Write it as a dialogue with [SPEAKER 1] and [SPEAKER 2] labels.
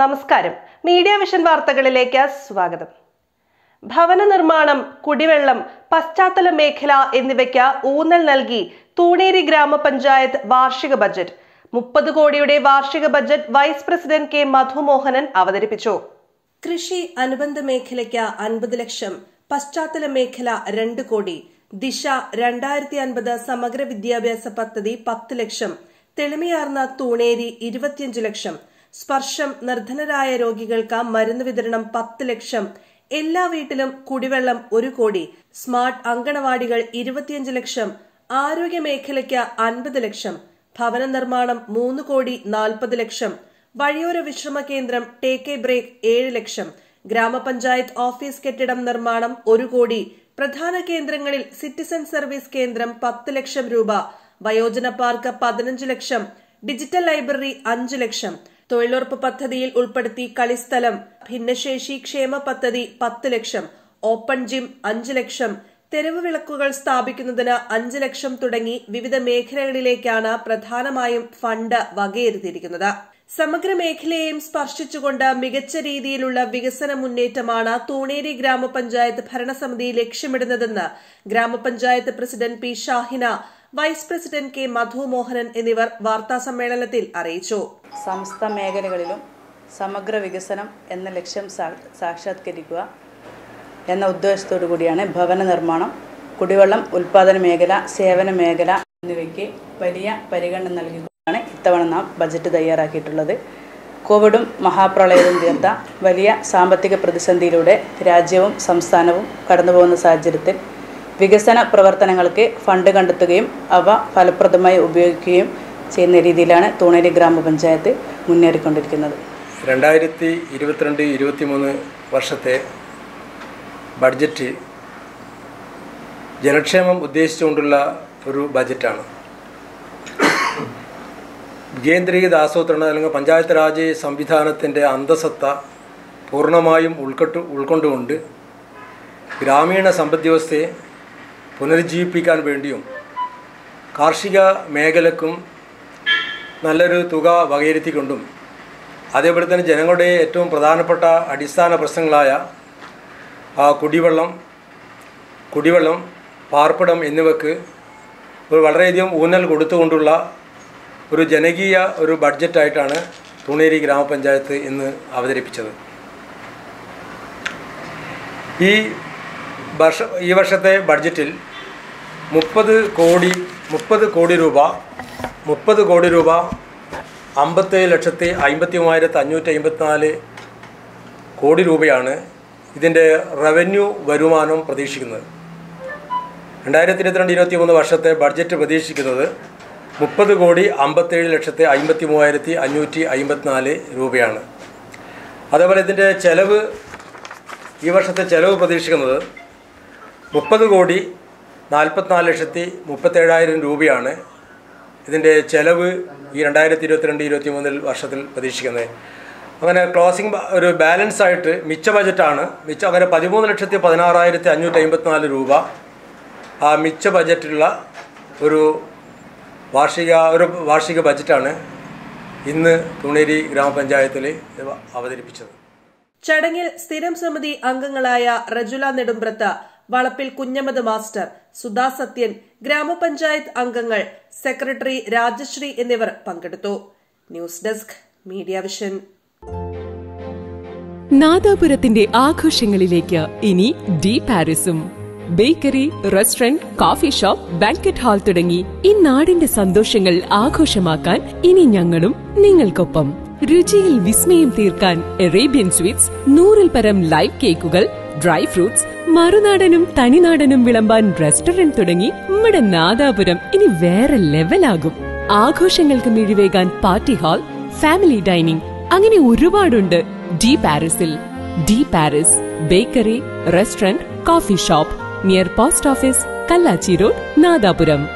[SPEAKER 1] നമസ്കാരം media vision വാർത്തകളിലേക്ക് സ്വാഗതം ഭവന നിർമ്മാണം കുടിവെള്ളം പശ്ചാത്തല മേഖല എന്നിവയ്ക്ക് ഊന്നൽ നൽകി തൂണേരി ഗ്രാമപഞ്ചായത്ത് വാർഷിക ബജറ്റ് മുപ്പത് കോടിയുടെ വാർഷിക budget vice president K Madhumohanan അവതരിപ്പിച്ചു കൃഷി അനുബന്ധ മേഖലയ്ക്ക് അൻപത് ലക്ഷം പശ്ചാത്തല മേഖല രണ്ട് കോടി ദിശ രണ്ടായിരത്തി അൻപത് സമഗ്ര വിദ്യാഭ്യാസ പദ്ധതി പത്ത് ലക്ഷം തെളിമയാർന്ന തൂണേരി ഇരുപത്തിയഞ്ച് ലക്ഷം സ്പർശം നിർധനരായ രോഗികൾക്ക് മരുന്ന് വിതരണം പത്ത് ലക്ഷം എല്ലാ വീട്ടിലും കുടിവെള്ളം ഒരു കോടി സ്മാർട്ട് അങ്കണവാടികൾ ഇരുപത്തിയഞ്ച് ലക്ഷം ആരോഗ്യ മേഖലയ്ക്ക് അൻപത് ലക്ഷം ഭവന നിർമ്മാണം മൂന്ന് കോടി നാൽപ്പത് ലക്ഷം വഴിയോര വിശ്രമ കേന്ദ്രം ടേക്ക് എ ബ്രേക്ക് ഏഴ് ലക്ഷം ഗ്രാമപഞ്ചായത്ത് ഓഫീസ് കെട്ടിടം നിർമ്മാണം ഒരു കോടി പ്രധാന കേന്ദ്രങ്ങളിൽ സിറ്റിസൺ സർവീസ് കേന്ദ്രം പത്ത് ലക്ഷം രൂപ വയോജന പാർക്ക് പതിനഞ്ച് ലക്ഷം ഡിജിറ്റൽ ലൈബ്രറി അഞ്ച് ലക്ഷം തൊഴിലുറപ്പ് പദ്ധതിയിൽ ഉൾപ്പെടുത്തി കളിസ്ഥലം ഭിന്നശേഷി ക്ഷേമ പദ്ധതി പത്ത് ലക്ഷം ഓപ്പൺ ജിം അഞ്ച് ലക്ഷം തെരുവ് വിളക്കുകൾ സ്ഥാപിക്കുന്നതിന് അഞ്ച് ലക്ഷം തുടങ്ങി വിവിധ മേഖലകളിലേക്കാണ് പ്രധാനമായും ഫണ്ട് വകയിരുത്തിയിരിക്കുന്നത് സമഗ്ര മേഖലയെയും സ്പർശിച്ചുകൊണ്ട് മികച്ച രീതിയിലുള്ള വികസന മുന്നേറ്റമാണ് തൂണേരി ഗ്രാമപഞ്ചായത്ത് ഭരണസമിതി ലക്ഷ്യമിടുന്നതെന്ന് ഗ്രാമപഞ്ചായത്ത് president P Shahina vice president K Madhu Mohanan എന്നിവർ വാർത്താസമ്മേളനത്തിൽ അറിയിച്ചു
[SPEAKER 2] സമസ്ത മേഖലകളിലും സമഗ്ര വികസനം എന്ന ലക്ഷ്യം സാ- സാക്ഷാത്കരിക്കുക എന്ന ഉദ്ദേശത്തോടു കൂടിയാണ് ഭവന നിർമ്മാണം കുടിവെള്ളം ഉൽപ്പാദന മേഖല സേവന മേഖല എന്നിവയ്ക്ക് വലിയ പരിഗണന നൽകിക്കൊണ്ടാണ് ഇത്തവണ നാം ബജറ്റ് തയ്യാറാക്കിയിട്ടുള്ളത് കോവിഡും മഹാപ്രളയവും തീർത്ത വലിയ സാമ്പത്തിക പ്രതിസന്ധിയിലൂടെ രാജ്യവും സംസ്ഥാനവും കടന്നുപോകുന്ന സാഹചര്യത്തിൽ വികസന പ്രവർത്തനങ്ങൾക്ക് ഫണ്ട് കണ്ടെത്തുകയും അവ ഫലപ്രദമായി ഉപയോഗിക്കുകയും ചെയ്യുന്ന രീതിയിലാണ് തൂണേരി ഗ്രാമപഞ്ചായത്ത് മുന്നേറിക്കൊണ്ടിരിക്കുന്നത്
[SPEAKER 3] രണ്ടായിരത്തി ഇരുപത്തിരണ്ട് ഇരുപത്തിമൂന്ന് വർഷത്തെ ബഡ്ജറ്റ് ജനക്ഷേമം ഉദ്ദേശിച്ചുകൊണ്ടുള്ള ഒരു ബജറ്റാണ് വികേന്ദ്രീകൃത ആസൂത്രണം അല്ലെങ്കിൽ പഞ്ചായത്ത് രാജ് സംവിധാനത്തിൻ്റെ അന്തസത്ത പൂർണ്ണമായും ഉൾക്കൊട്ട് ഉൾക്കൊണ്ടുകൊണ്ട് ഗ്രാമീണ സമ്പദ് വ്യവസ്ഥയെ പുനരുജ്ജീവിപ്പിക്കാൻ വേണ്ടിയും കാർഷിക മേഖലക്കും നല്ലൊരു തുക വകയിരുത്തിക്കൊണ്ടും അതേപോലെ തന്നെ ജനങ്ങളുടെ ഏറ്റവും പ്രധാനപ്പെട്ട അടിസ്ഥാന പ്രശ്നങ്ങളായ ആ, കുടിവെള്ളം കുടിവെള്ളം പാർപ്പിടം എന്നിവക്ക് ഒരു വളരെയധികം ഊന്നൽ കൊടുത്തുകൊണ്ടുള്ള ഒരു ജനകീയ ഒരു ബഡ്ജറ്റായിട്ടാണ് തൂണേരി ഗ്രാമപഞ്ചായത്ത് ഇന്ന് അവതരിപ്പിച്ചത് ഈ വർഷ ഈ വർഷത്തെ ബഡ്ജറ്റിൽ മുപ്പത് കോടി മുപ്പത് കോടി രൂപ മുപ്പത് കോടി രൂപ അമ്പത്തേഴ് ലക്ഷത്തി അമ്പത്തി മൂവായിരത്തി അഞ്ഞൂറ്റി അമ്പത്തിനാല് കോടി രൂപയാണ് ഇതിൻ്റെ റവന്യൂ വരുമാനം പ്രതീക്ഷിക്കുന്നത് രണ്ടായിരത്തി ഇരുപത്തിരണ്ട് ഇരുപത്തി മൂന്ന് വർഷത്തെ ബഡ്ജറ്റ് പ്രതീക്ഷിക്കുന്നത് മുപ്പത് കോടി അമ്പത്തേഴ് ലക്ഷത്തി അമ്പത്തി മൂവായിരത്തി അഞ്ഞൂറ്റി അമ്പത്തിനാല് രൂപയാണ് അതേപോലെ ഇതിൻ്റെ ചെലവ് ഈ വർഷത്തെ ചെലവ് പ്രതീക്ഷിക്കുന്നത് മുപ്പത് കോടി നാൽപ്പത്തിനാല് ലക്ഷത്തി മുപ്പത്തേഴായിരം രൂപയാണ് ഇതിൻ്റെ ചെലവ് ഈ രണ്ടായിരത്തി ഇരുപത്തിരണ്ട് ഇരുപത്തി മൂന്നിൽ വർഷത്തിൽ പ്രതീക്ഷിക്കുന്നത് അങ്ങനെ ക്ലോസിംഗ് ബ- ഒരു ബാലൻസ് ആയിട്ട് മിച്ച ബജറ്റാണ് മിച്ച അങ്ങനെ പതിമൂന്ന് ലക്ഷത്തി പതിനാറായിരത്തി അഞ്ഞൂറ്റി അമ്പത്തിനാല് രൂപ ആ മിച്ച ബജറ്റുള്ള ഒരു വാർഷിക ഒരു വാർഷിക ബജറ്റാണ് ഇന്ന് തുണേരി ഗ്രാമപഞ്ചായത്തിൽ അവതരിപ്പിച്ചത്
[SPEAKER 1] ചടങ്ങിൽ സ്ഥിരം സമിതി അംഗങ്ങളായ റജുല നെടുമ്പ്രത്ത് വളപ്പിൽ കുഞ്ഞമ്മദ് മാസ്റ്റർ സുധാ സത്യൻ ഗ്രാമപഞ്ചായത്ത് അംഗങ്ങൾ സെക്രട്ടറി രാജശ്രീ എന്നിവർ പങ്കെടുത്തു ന്യൂസ് ഡെസ്ക് മീഡിയ വിഷൻ
[SPEAKER 4] നാദാപുരത്തിന്റെ ആഘോഷങ്ങളിലേക്ക് ഇനി ഡി പാരിസും bakery restaurant coffee shop banquet hall തുടങ്ങി ഈ നാടിന്റെ സന്തോഷങ്ങൾ ആഘോഷമാക്കാൻ ഇനി ഞങ്ങളും നിങ്ങൾക്കൊപ്പം രുചിയിൽ വിസ്മയം തീർക്കാൻ അറേബ്യൻ സ്വീറ്റ്സ് നൂറിൽ പരം ലൈവ് കേക്കുകൾ ഡ്രൈ ഫ്രൂട്ട്സ് മറുനാടനും തനിനാടനും വിളമ്പാൻ റെസ്റ്റോറന്റ് തുടങ്ങി നമ്മുടെ നാദാപുരം ഇനി വേറെ ലെവലാകും ആഘോഷങ്ങൾക്ക് മിഴിവേകാൻ പാർട്ടി ഹാൾ ഫാമിലി ഡൈനിങ് അങ്ങനെ ഒരുപാടുണ്ട് ഡി പാരിസിൽ De Paris bakery restaurant coffee shop near post office Kallachi road Nadapuram